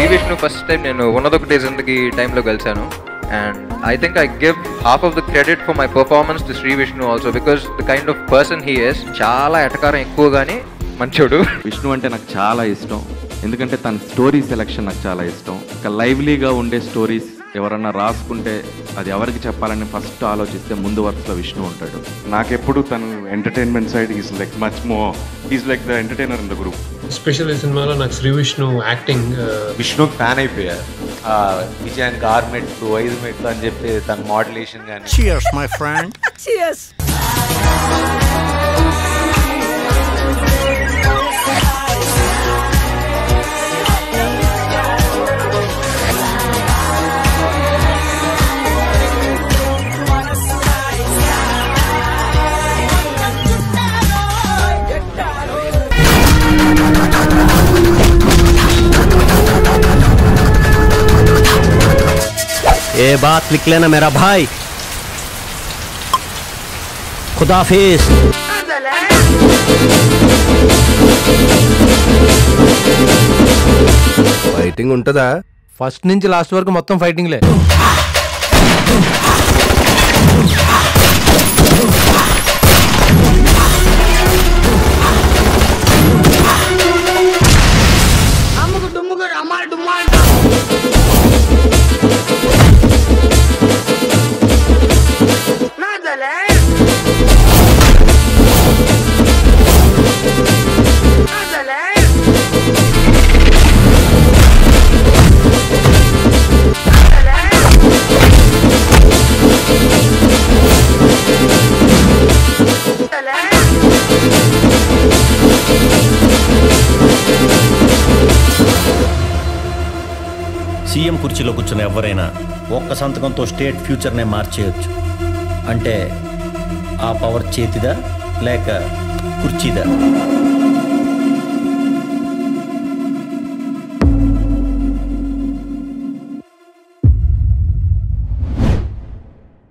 Vishnu first time నేను ఉన్నదొకటి జిందగీ టైంలో కలిశాను and I think I give half of the credit for my performance to Shri Vishnu also because the kind of person he is చాలా ఎటకారం ఎక్కువ కానీ మంచోడు విష్ణు అంటే నాకు చాలా ఇష్టం ఎందుకంటే తన స్టోరీ సెలెక్షన్ నాకు చాలా ఇష్టం ఒక లైవ్లీగా ఉండే స్టోరీస్ ఎవరన్నా రాసుకుంటే అది ఎవరికి చెప్పాలని ఫస్ట్ ఆలోచిస్తే ముందు వరుసలో విష్ణు ఉంటాడు నాకెప్పుడు తను entertainment side is like much more is like the entertainer in the group especial ఈ సినిమాలో నాకు శ్రీ విష్ణు యాక్టింగ్ విష్ణుకి ఫ్యాన్ అయిపోయారు ఆ విజయానికి ఆరు మెట్లు ఐదు మెట్లు అని చెప్పి తన మోడలేషన్ కానీ Cheers, my friend. ये बात लिख लेना मेरा भाई खुदाफिज ఫైటింగ్ ఉంటుందా ఫస్ట్ నుంచి లాస్ట్ వరకు మొత్తం ఫైటింగ్లే సీఎం కుర్చీలో కూర్చున్న ఎవరైనా ఒక్క సంతకంతో స్టేట్ ఫ్యూచర్నే మార్చేయొచ్చు అంటే ఆ పవర్ చేతిదా లేక కుర్చీదా